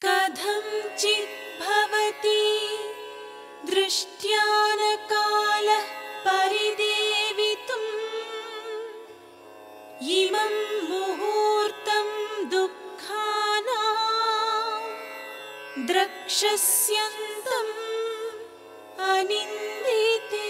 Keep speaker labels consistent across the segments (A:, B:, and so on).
A: कथञ्चित् भवति दृष्ट्यानकालः परिदेवितुम् इमं मुहूर्तं दुःखाना द्रक्षस्यन्तम् अनिन्दिते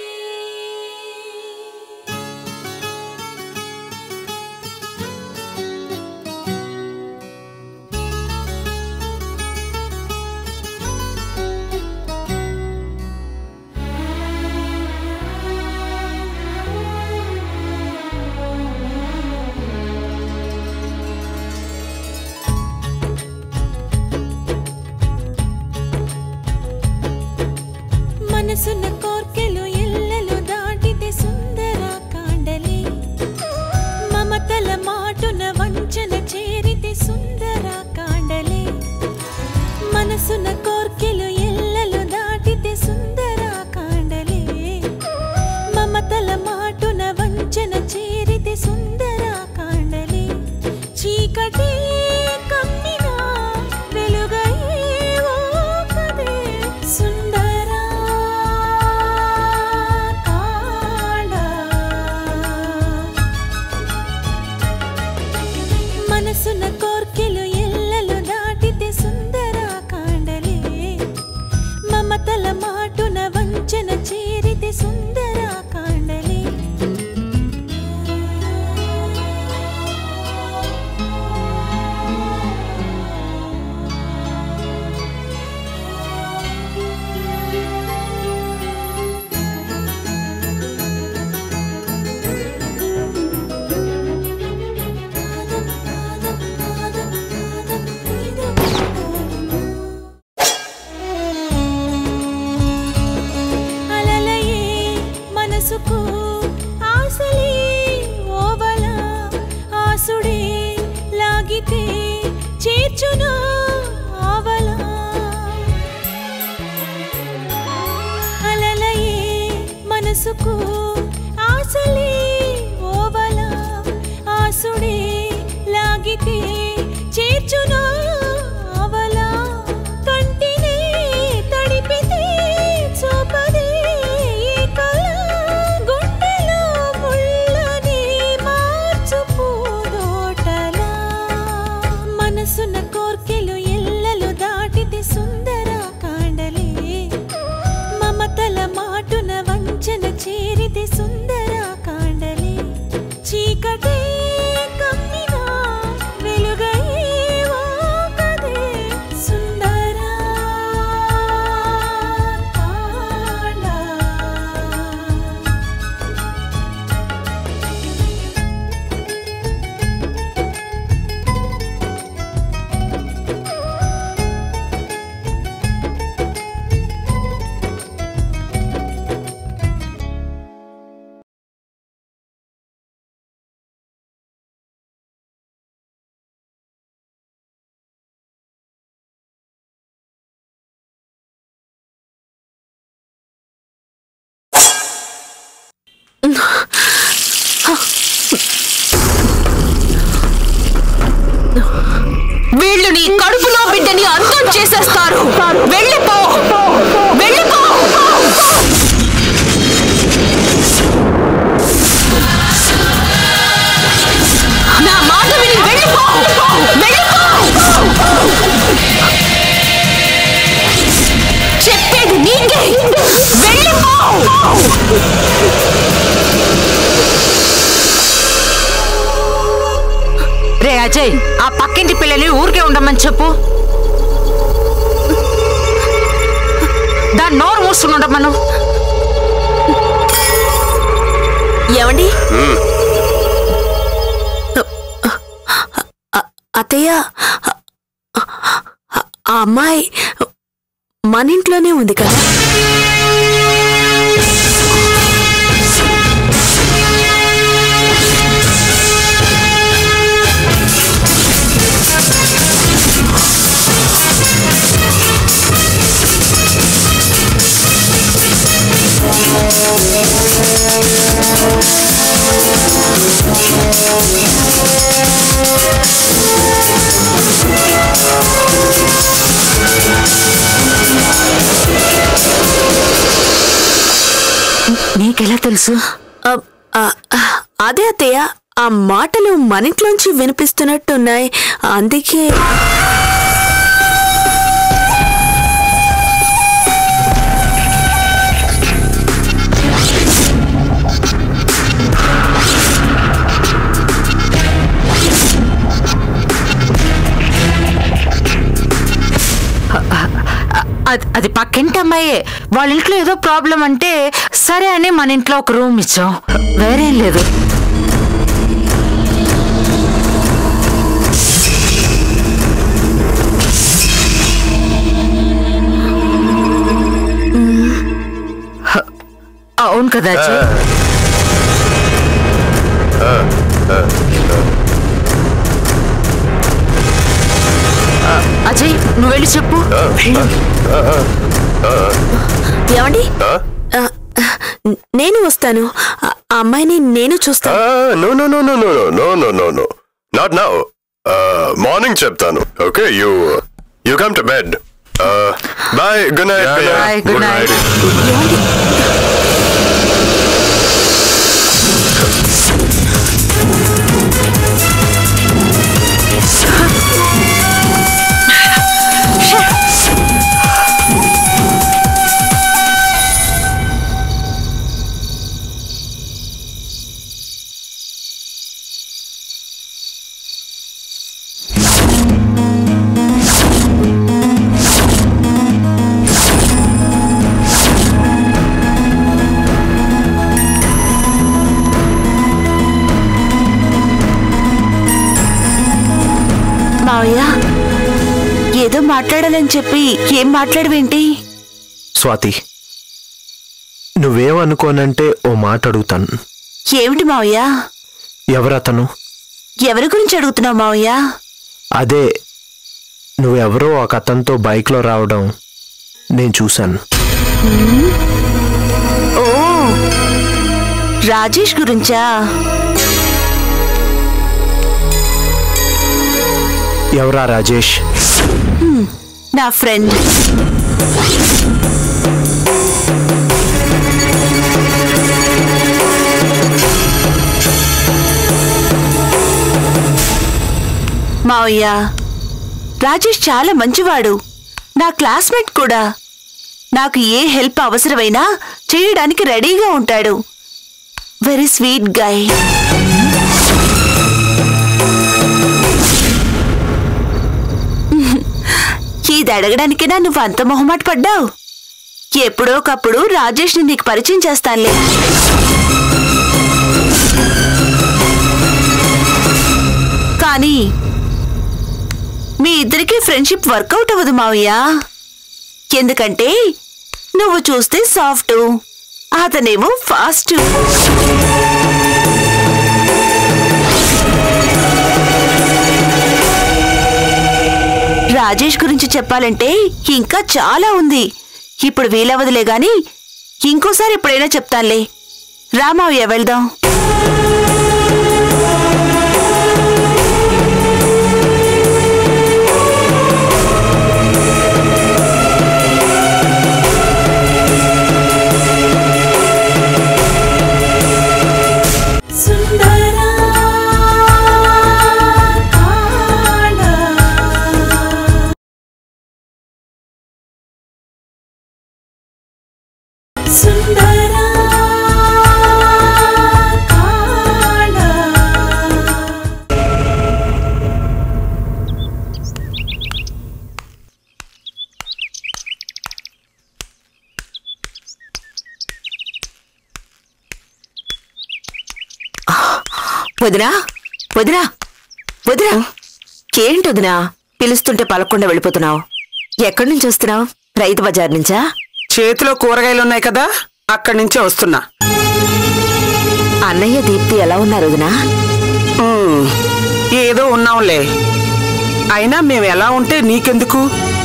A: మనసున్న కోర్కెలు ఎల్లెలు దాటితే సుందర కాండలి మమతల మాటున వంచన చేరితే సుందర కాండలి మనసున్న కోర్కెలు ఎల్లెలు దాటితే సుందర కాండలి మమతల మాటున వంచన చేరితే సుందర కాండలి చీకటి కమ్మినా వెలుగై ఓకదే సుందర కాండ మనసున కోర్కెలు ఎల్లలు దాటితే సుందర కాండలే మమతల మాటున వంచన చేరితే సుందర కాండలే అలలయే మనసుకు ఆశలే ఓవల ఆసుడే లాగితే చేర్చును ఆవల అలలయే మనసుకు ఆశలే ఓవల ఆసుడే లాగితే చేర్చును ఆవల కంటినే తడిపితే చూపదే ఈ కళ గుండెలో ముళ్ళని మార్చు పూదోటలా మనసున కోర్కెలు ఎల్లలు దాటితే సుందర కాండలే మమతల మాటున వంచన చేరితే సుందర కాండలే చీకటే కమ్మినా వెలుగై ఓకదే సుందర కాండ
B: వీళ్ళు నీ కడుపులో బిడ్డని అంతం చేసేస్తారు వెళ్ళిపో వెళ్ళిపో నా మాట విని వెళ్ళిపో వెళ్ళిపో చెప్పేది నీకే వెళ్ళిపో రే అజయ్ ఆ పక్కింటి పిల్లని ఊరికే ఉండమని చెప్పు దాన్ని నోరు మూసుకుని ఉండమను
C: ఏమండి అ- అత్తయ్య ఆ అమ్మాయి మన ఇంట్లోనే ఉంది కదా
B: ఆ తెలుసు
C: ఆ, ఆ, అదే అత్తయ్య ఆ మాటలు మన ఇంట్లోంచి వినిపిస్తున్నట్టున్నాయి అందుకే
B: అది అది పక్కింటి అమ్మాయే వాళ్ళ ఇంట్లో ఏదో ప్రాబ్లం అంటే సరే అని మన ఇంట్లో ఒక రూమ్ ఇచ్చాం వేరేం లేదు హ, అవును కదా అజయ్ అజయ్ నువ్వు వెళ్ళి చెప్పు వెళ్ళు.
C: ఏమండి ఆ, నేను వస్తాను ఆ ఆ అమ్మాయిని నేను చూస్తాను
D: no no no no no no no no no not now morning చెప్తాను okay you you come to bed bye good night
B: Bye, good night.
E: మావయ్య ఏదో మాట్లాడాలని చెప్పి ఏం మాట్లాడవేంటి
F: స్వాతి నువ్వేమనుకోనంటే ఓ మాట అడుగుతాను
E: ఏమిటి మావయ్య
F: ఎవరతను
E: ఎవరి గురించి అడుగుతున్నావు మావయ్య
F: అదే నువ్వెవరో ఒక అతనితో బైక్లో రావడం నేను చూశాను
E: ఓ రాజేష్ గురించా
F: ఎవరా రాజేష్
E: నా ఫ్రెండ్ మావయ్య రాజేష్ చాలా మంచివాడు నా క్లాస్మేట్ కూడా నాకు ఏ హెల్ప్ అవసరమైనా చేయడానికి రెడీగా ఉంటాడు వెరీ స్వీట్ గాయ్ ఇది అడగడానికేనా నువ్వు అంత మొహమాట పడ్డావు ఎప్పుడో ఒకప్పుడు రాజేష్ని నీకు పరిచయం చేస్తానులే కానీ మీ ఇద్దరికి ఫ్రెండ్షిప్ వర్కౌట్ అవ్వదు మావయ్య ఎందుకంటే నువ్వు చూస్తే సాఫ్ట్ అతనేమో ఫాస్ట్ రాజేష్ గురించి చెప్పాలంటే ఇంకా చాలా ఉంది ఇప్పుడు వీలవదులే గాని ఇంకోసారి ఎప్పుడైనా చెప్తానులే రామావయ్య వెళ్దాం
A: సుందరా కాండ సుందరా కాండ
C: వదినా వదినా వదినా ఏంటి వదినా పిలుస్తుంటే పలకుండా వెళ్ళిపోతున్నావు ఎక్కడి నుంచి వస్తున్నావు రైతు బజార్ నుంచా
G: చేతిలో కూరగాయలు ఉన్నాయి కదా అక్కడి నుంచే వస్తున్నా
C: అన్నయ్య దీప్తి ఎలా ఉన్నారు వదినా
G: ఉమ్, ఏదో ఉన్నాంలే అయినా మేము ఎలా ఉంటే నీకెందుకు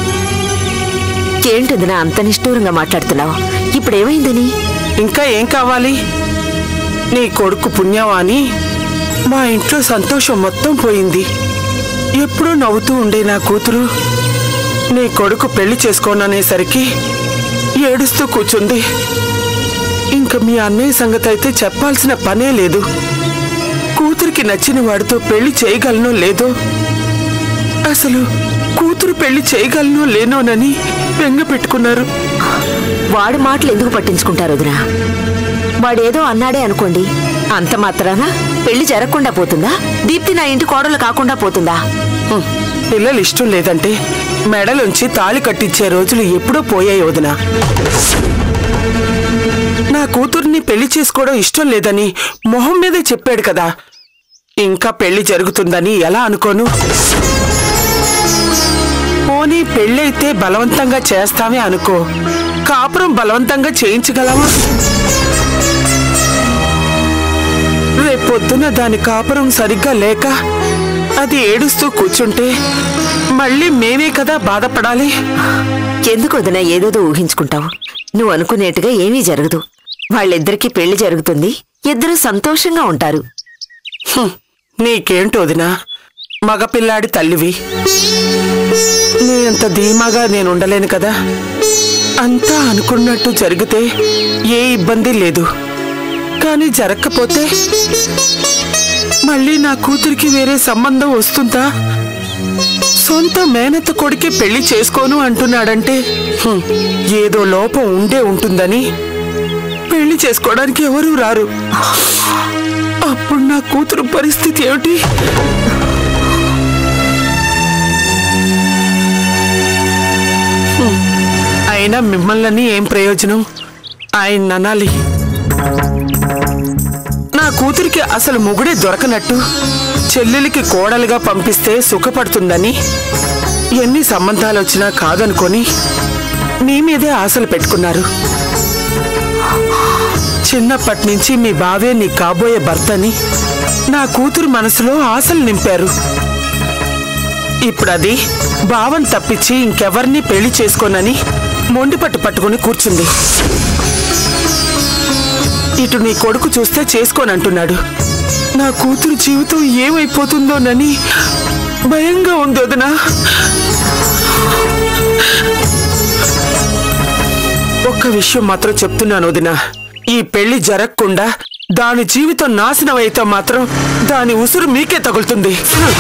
C: ఏంటి వదినా అంత నిష్ఠూరంగా మాట్లాడుతున్నావు ఇప్పుడు ఏమైందని
G: ఇంకా ఏం కావాలి నీ కొడుకు పుణ్యవాణి మా ఇంట్లో సంతోషం మొత్తం పోయింది ఎప్పుడూ నవ్వుతూ ఉండే నా కూతురు నీ కొడుకు పెళ్లి చేసుకోననేసరికి ఏడుస్తూ కూర్చుంది ఇంకా మీ అన్నయ్య సంగతి అయితే చెప్పాల్సిన పనే లేదు కూతురికి నచ్చిన వాడితో పెళ్లి చేయగలనో లేదో అసలు కూతురు పెళ్లి చేయగలనో లేనోనని బెంగ పెట్టుకున్నారు
C: వాడి మాటలు ఎందుకు పట్టించుకుంటారు వదినా వాడేదో అన్నాడే అనుకోండి అంత మాత్రాన పెళ్లి జరగకుండా పోతుందా దీప్తి నా ఇంటి కోడలు కాకుండా పోతుందా
G: హ్మ్. పిల్లలు ఇష్టం లేదంటే మెడలోంచి తాళి కట్టించే రోజులు ఎప్పుడో పోయాయి వదినా నా కూతుర్ని పెళ్లి చేసుకోవడం ఇష్టం లేదని మొహం మీదే చెప్పాడు కదా ఇంకా పెళ్లి జరుగుతుందని ఎలా అనుకోను పోనీ పెళ్ళైతే బలవంతంగా చేస్తామే అనుకో కాపురం బలవంతంగా చేయించగలమా రేపొద్దున దాని కాపురం సరిగ్గా లేక అది ఏడుస్తూ కూర్చుంటే మళ్ళీ మేమే కదా బాధపడాలి
C: ఎందుకు వదినా ఏదేదో ఊహించుకుంటావు నువ్వు అనుకునేట్టుగా ఏమీ జరగదు వాళ్ళిద్దరికీ పెళ్లి జరుగుతుంది ఇద్దరు సంతోషంగా ఉంటారు
G: హ్మ్, నీకేంటో వదినా మగపిల్లాడి తల్లివి నీ అంత ధీమాగా నేను ఉండలేను కదా అంతా అనుకున్నట్టు జరిగితే ఏ ఇబ్బంది లేదు కానీ జరగకపోతే మళ్ళీ నా కూతురికి వేరే సంబంధం వస్తుందా సొంత మేనత్త కొడుకే పెళ్లి చేసుకోను అంటున్నాడంటే హ్మ్, ఏదో లోపం ఉండే ఉంటుందని పెళ్లి చేసుకోవడానికి ఎవరూ రారు అప్పుడు నా కూతురు పరిస్థితి ఏమిటి హ్మ్. అయినా మిమ్మల్ని ఏం ప్రయోజనం ఆయన అనాలి నా కూతురికి అసలు మొగుడే దొరకనట్టు చెల్లెలికి కోడలుగా పంపిస్తే సుఖపడుతుందని ఎన్ని సంబంధాలు వచ్చినా కాదనుకొని నీ మీదే ఆశలు పెట్టుకున్నారు చిన్నప్పటి నుంచి మీ బావే నీ కాబోయే భర్తని నా కూతురు మనసులో ఆశలు నింపారు ఇప్పుడు అది భావం తప్పించి ఇంకెవరిని పెళ్లి చేసుకోనని మొండి పట్టు పట్టుకుని కూర్చుంది ఇటు నీ కొడుకు చూస్తే చేసుకోనంటున్నాడు నా కూతురు జీవితం ఏమైపోతుందోనని భయంగా ఉంది వదినా ఒక్క విషయం మాత్రం చెప్తున్నాను వదినా ఈ పెళ్లి జరగకుండా దాని జీవితం నాశనం అయితే మాత్రం దాని ఉసురు మీకే తగులుతుంది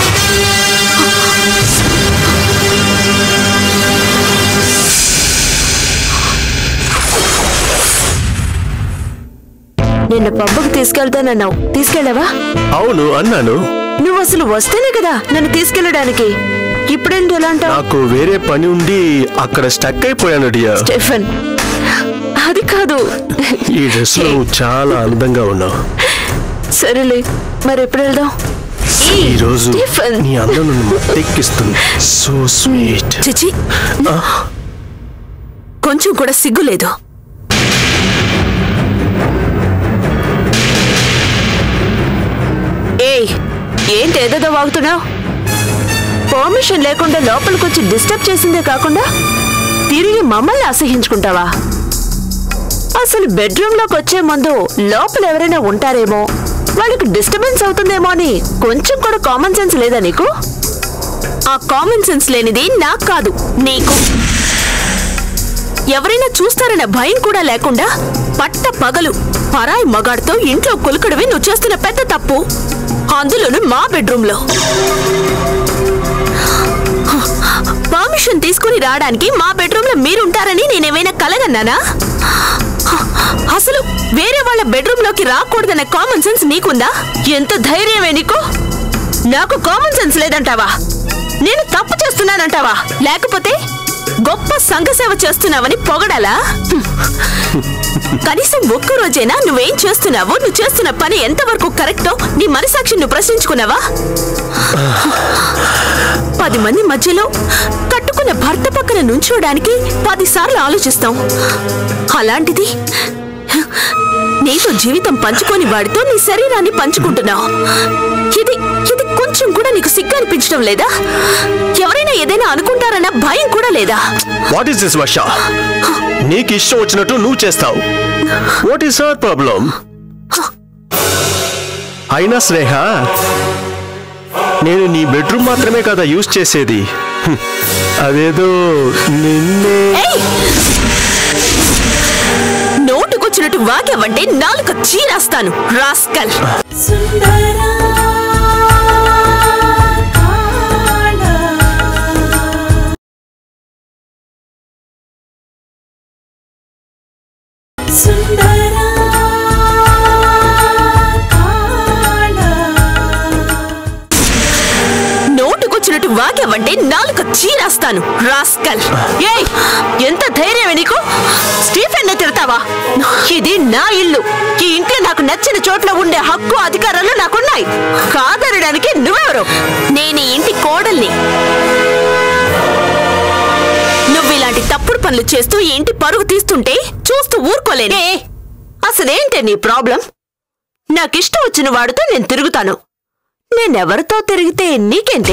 C: నిన్న పబ్బుకు తీసుకెళ్తానన్నావు తీసుకెళ్ళావా
F: అవును అన్నాను
C: నువ్వు అసలు వస్తేనే కదా నన్ను తీసుకెళ్ళడానికి ఇప్పుడేంటి ఎలా అంటావు
F: నాకు వేరే పని ఉండి అక్కడ స్టక్ అయిపోయాను డియా
C: స్టెఫన్ అది కాదు
F: ఈ డ్రెస్ లో నువ్వు చాలా అందంగా ఉన్నావు
C: సరేలే మరి ఎప్పుడు వెళ్దాం
F: ఈ రోజు
C: స్టీఫెన్.
F: నీ అందం నన్ను మత్తెక్కిస్తుంది సో స్వీట్
C: చిచి కొంచెం కూడా సిగ్గు లేదు ఏయ్ ఏంటి ఏదేదో వాగుతున్నావు పర్మిషన్ లేకుండా లోపలికొచ్చి డిస్టర్బ్ చేసిందే కాకుండా తిరిగి మమ్మల్ని అసహించుకుంటావా అసలు బెడ్రూమ్ లోకి వచ్చే ముందు లోపల ఎవరైనా ఉంటారేమో వాళ్ళకి డిస్టర్బెన్స్ అవుతుందేమో అని కొంచెం కూడా కామన్ సెన్స్ లేదా నీకు ఆ కామన్ సెన్స్ లేనిది నాకు కాదు నీకు ఎవరైనా చూస్తారన్న భయం కూడా లేకుండా పట్ట పగలు పరాయి మగాడితో ఇంట్లో కులుకడవి నువ్వు చేస్తున్న పెద్ద తప్పు అందులోను మా బెడ్రూమ్ లో పర్మిషన్ తీసుకుని రావడానికి మా బెడ్రూమ్ లో మీరుంటారని నేనేమైనా కలగన్నానా అసలు వేరే వాళ్ళ బెడ్రూమ్ లోకి రాకూడదన్న కామన్ సెన్స్ నీకుందా ఎంత ధైర్యమే నీకు నాకు కామన్ సెన్స్ లేదంటావా నేను తప్పు చేస్తున్నానంటావా లేకపోతే గొప్ప సంఘసేవ చేస్తున్నావని పొగడాలా హ్మ్. కనీసం ఒక్క రోజైనా నువ్వేం చేస్తున్నావో నువ్వు చేస్తున్న పని ఎంతవరకు కరెక్టో నీ మనసాక్షి నువ్వు ప్రశ్నించుకున్నావా పది మంది మధ్యలో కట్టుకున్న భర్త పక్కన నుంచోడానికి పదిసార్లు ఆలోచిస్తాం అలాంటిది నీతో జీవితం పంచుకొని వాడితో నీ శరీరాన్ని పంచుకుంటున్నావు ఇది ఇది కొంచెం కూడా నీకు సిగ్గు అనిపించడం లేదా ఎవరైనా ఏదైనా అనుకుంటారన్న భయం కూడా లేదా
F: వాట్ ఈస్ దిస్ వర్ష నీకు ఇష్టం వచ్చినట్టు నువ్వు చేస్తావు వాట్ ఈస్ అవర్ ప్రాబ్లం అయినా శ్రేహ నేను నీ బెడ్రూమ్ మాత్రమే కదా యూజ్ చేసేది హ్మ్. అదేదో నిన్నే
C: ఏయ్! నోటుకొచ్చిన నోటుకొచ్చినట్టు వాగావంటే నాలుక చీరేస్తాను రాస్కల్
A: సుందరా కాణ సుందరా కాణ
C: నోటుకొచ్చినట్టు వాగావంటే నాలుక చీరేస్తాను రాస్కల్ ఏయ్ ఎంత ధైర్యమే నీకు స్టీఫెన్ తిడతావా ఇది నా ఇల్లు ఈ ఇంట్లో నాకు నచ్చిన చోట్ల ఉండే హక్కు అధికారాలు నాకున్నాయి కాదనడానికి నువ్వెవరు నేను ఈ ఇంటి కోడల్ని నువ్వు ఇలాంటి తప్పుడు పనులు చేస్తూ ఈ ఇంటి పరుగు తీస్తుంటే చూస్తూ ఊరుకోలేనే అసలేంటే నీ ప్రాబ్లం నాకిష్టం వచ్చిన వాడితో నేను తిరుగుతాను నేనెవరితో తిరిగితే నీకేంటి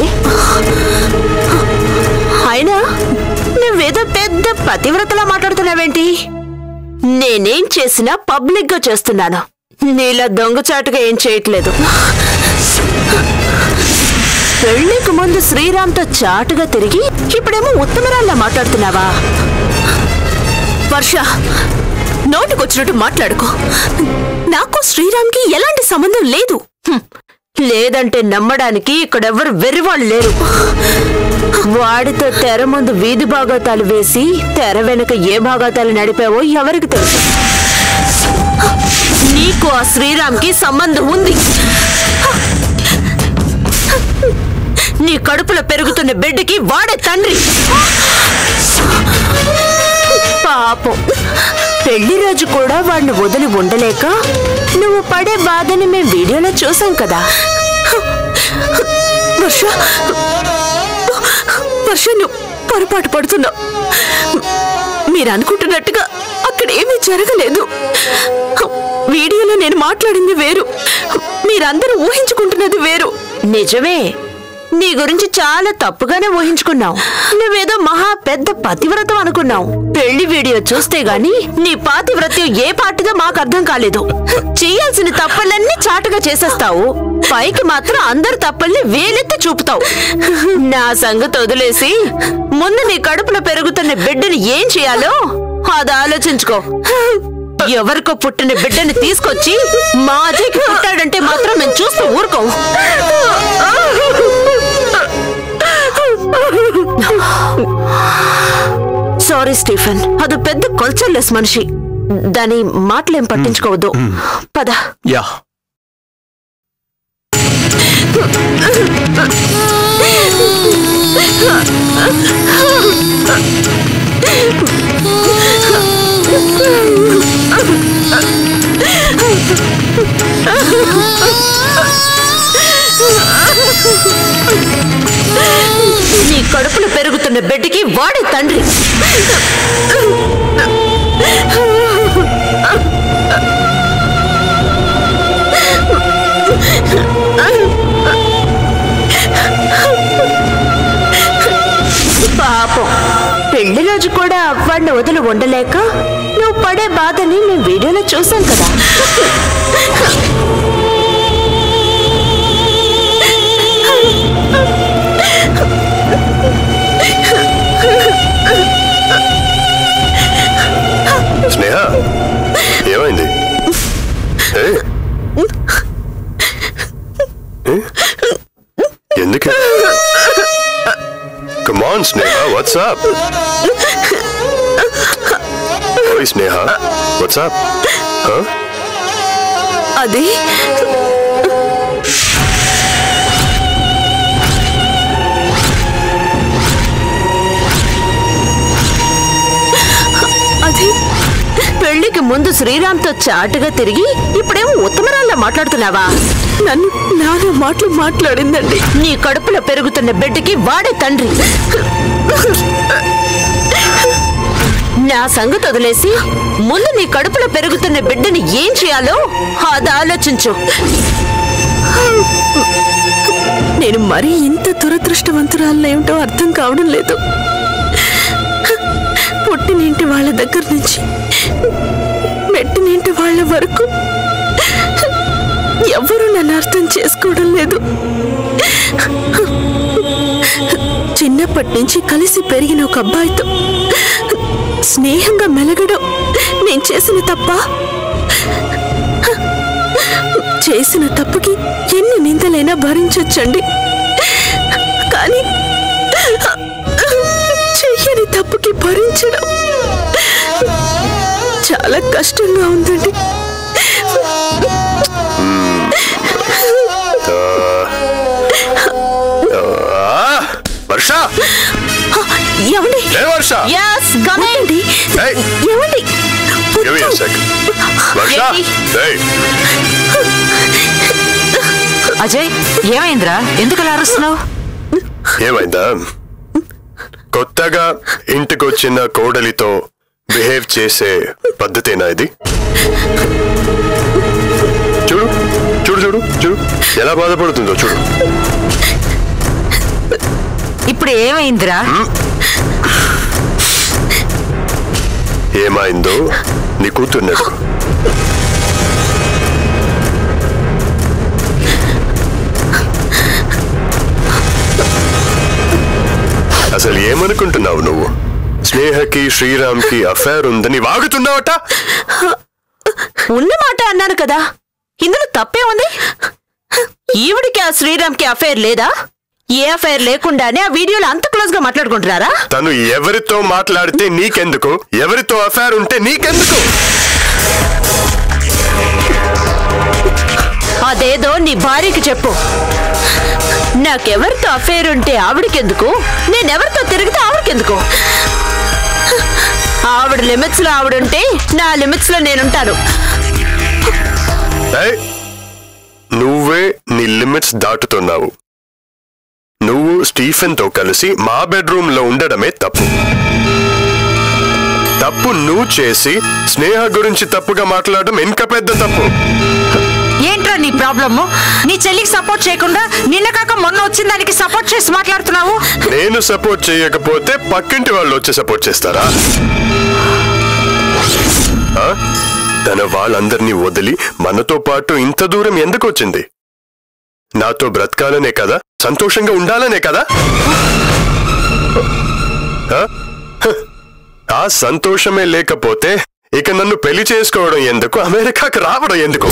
C: అయినా నువ్వేదో పెద్ద పతివ్రతలా మాట్లాడుతున్నావేంటి నేనేం చేసినా పబ్లిక్ గా చేస్తున్నాను నీలా దొంగచాటుగా ఏం చేయట్లేదు పెళ్లికి ముందు శ్రీరామ్తో చాటుగా తిరిగి ఇప్పుడేమో ఉత్తమరాల్లా మాట్లాడుతున్నావా వర్ష నోటికొచ్చినట్టు మాట్లాడుకో నాకు శ్రీరామ్కి ఎలాంటి సంబంధం లేదు హ్మ్. లేదంటే నమ్మడానికి ఇక్కడెవ్వరు వెర్రివాళ్ళు లేరు వాడితో తెర ముందు వీధి భాగవతాలు వేసి తెర వెనుక ఏ భాగవతాలు నడిపావో ఎవరికి తెలుసు నీకు ఆ శ్రీరామ్కి సంబంధం ఉంది నీ కడుపులో పెరుగుతున్న బిడ్డకి వాడే తండ్రి పాపం పెళ్లి రోజు కూడా వాడిని వదిలి ఉండలేక నువ్వు పడే బాధని మేము వీడియోలో చూసాం కదా వర్ష వర్ష నువ్వు పొరపాటు పడుతున్నావు మీరు అనుకుంటున్నట్టుగా అక్కడ ఏమీ జరగలేదు వీడియోలో నేను మాట్లాడింది వేరు మీరందరూ ఊహించుకుంటున్నది వేరు నిజమే నీ గురించి చాలా తప్పుగానే ఊహించుకున్నావు నువ్వేదో మహా పెద్ద పతివ్రతం అనుకున్నావు పెళ్లి వీడియో చూస్తే గాని నీ పాతివ్రత్యం ఏ పాటిదో మాకు అర్థం కాలేదు చేయాల్సిన తప్పులన్నీ చాటుగా చేసేస్తావు పైకి మాత్రం అందరు తప్పుల్ని వేలెత్తి చూపుతావు నా సంగతి వదిలేసి ముందు నీ కడుపులో పెరుగుతున్న బిడ్డని ఏం చేయాలో అది ఆలోచించుకో ఎవరికో పుట్టిన బిడ్డని తీసుకొచ్చి మా అజయ్కి పుట్టాడంటే మాత్రం మేము చూస్తూ ఊరుకోం సారీ స్టీఫెన్ అది పెద్ద కల్చర్లెస్ మనిషి దాని మాటలేం పట్టించుకోవద్దు పద
F: యా
C: నీ కడుపులో పెరుగుతున్న బిడ్డకి వాడే తండ్రి పాపం పెళ్లి రోజు కూడా వాడిని వదిలి ఉండలేక నువ్వు పడే బాధని మేము వీడియోలో చూసాం కదా
D: స్నేహ ఏమైంది ఏ? ఏ? ఎందుకు కమాన్ స్నేహ వాట్సాప్ ఓయ్ స్నేహ వాట్సాప్
C: అది అది పెళ్లికి ముందు శ్రీరామ్తో చాటుగా తిరిగి ఇప్పుడేమో ఉత్తమరాల్లా మాట్లాడుతున్నావా నన్ను నాన్న మాటలు మాట్లాడిందండి నీ కడుపులో పెరుగుతున్న బిడ్డకి వాడే తండ్రి నా సంగతి వదిలేసి ముందు నీ కడుపులో పెరుగుతున్న బిడ్డని ఏం చేయాలో అది ఆలోచించు నేను మరీ ఇంత దురదృష్టవంతురాలేమిటో అర్థం కావడం లేదు పుట్టినింటి వాళ్ళ దగ్గర నుంచి మెట్టినింటి వాళ్ళ వరకు ఎవరు నన్ను అర్థం చేసుకోవడం లేదు చిన్నప్పటి నుంచి కలిసి పెరిగిన ఒక అబ్బాయితో స్నేహంగా మెలగడం నేను చేసిన తప్ప చేసిన తప్పుకి ఎన్ని నిందలైనా భరించొచ్చండి కానీ చెయ్యని తప్పుకి భరించడం చాలా కష్టంగా ఉందండి
D: ఆ, వర్ష
C: ఏమండి
D: ఏ వర్ష
C: ఎస్ గమనండి
D: ఏయ్.
C: ఏమండి
D: Give me a second. వర్ష ఏయ్,
B: అజయ్ ఏమైందిరా ఎందుకు అలా అరుస్తున్నావు
D: ఏమైందా కొత్తగా ఇంటికొచ్చిన కోడలితో బిహేవ్ చేసే పద్ధతేనా ఇది చూడు చూడు చూడు చూడు ఎలా బాధపడుతుందో చూడు
B: ఇప్పుడు ఏమైందిరా
D: ఏమైందో నీ కూతుర్నడు అసలు ఏమనుకుంటున్నావు నువ్వు స్నేహకి శ్రీరామ్కి అఫైర్ ఉందని వాగుతున్నావట
C: ఉన్న మాట అన్నాను కదా ఇందులో తప్పే ఉంది ఈవిడికి ఆ శ్రీరామ్కి అఫైర్ లేదా ఏ అఫైర్ లేకుండానే ఆ వీడియోలో అంత క్లోజ్ గా మాట్లాడుకుంటున్నారా
D: తను ఎవరితో మాట్లాడితే నీకెందుకు ఎవరితో అఫైర్ ఉంటే నీకెందుకు
C: అదేదో నీ భార్యకి చెప్పు నాకెవరితో అఫైర్ ఉంటే ఆవిడకెందుకు నేనెవరితో తిరిగితే ఆవిడకెందుకు ఆవిడ లిమిట్స్ లో ఆవిడుంటే నా లిమిట్స్ లో నేనుంటాను
D: ఏయ్, నువ్వే నీ లిమిట్స్ దాటుతున్నావు నువ్వు స్టీఫెన్ తో కలిసి మా బెడ్రూమ్ లో ఉండడమే తప్పు తప్పు నువ్వు చేసి స్నేహ గురించి తప్పుగా మాట్లాడడం ఇంకా పెద్ద తప్పు
B: ఏంట్రా నీ ప్రాబ్లము నీ చెల్లికి సపోర్ట్ చేయకుండా నిన్న కాక మొన్న వచ్చిన దానికి సపోర్ట్ చేసి మాట్లాడుతున్నావు
D: నేను సపోర్ట్ చేయకపోతే పక్కింటి వాళ్ళు వచ్చి సపోర్ట్ చేస్తారా ఆ? తన వాళ్ళందరినీ వదిలి మనతో పాటు ఇంత దూరం ఎందుకు వచ్చింది నాతో బ్రతకాలనే కదా సంతోషంగా ఉండాలనే కదా ఆ? హ. ఆ సంతోషమే లేకపోతే ఇక నన్ను పెళ్లి చేసుకోవడం ఎందుకు అమెరికాకి రావడం ఎందుకు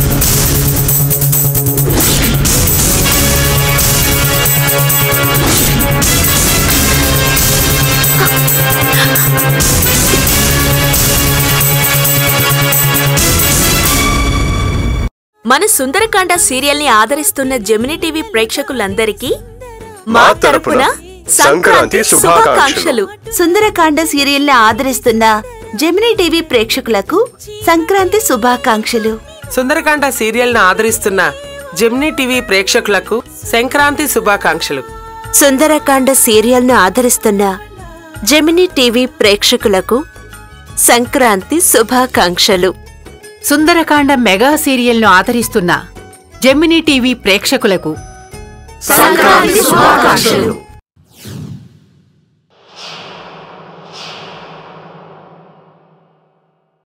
C: మన సుందరకాండ సీరియల్ ని ఆదరిస్తున్న జెమిని టీవీ ప్రేక్షకులందరికీ
D: మా తరపున సంక్రాంతి శుభాకాంక్షలు.
E: సుందరకాండ సీరియల్ ని ఆదరిస్తున్న జెమినీ టీవీ ప్రేక్షకులకు సంక్రాంతి శుభాకాంక్షలు
G: సుందరకాండ సీరియల్ ను ఆదరిస్తున్న జెమినీ టీవీ ప్రేక్షకులకు సంక్రాంతి శుభాకాంక్షలు
C: సుందరకాండ సీరియల్ ను ఆదరిస్తున్న జెమిని టీవీ ప్రేక్షకులకు సంక్రాంతి శుభాకాంక్షలు
H: సుందరకాండ మెగా సీరియల్ను ఆదరిస్తున్న జెమినీ టీవీ ప్రేక్షకులకు
A: సంక్రాంతి శుభాకాంక్షలు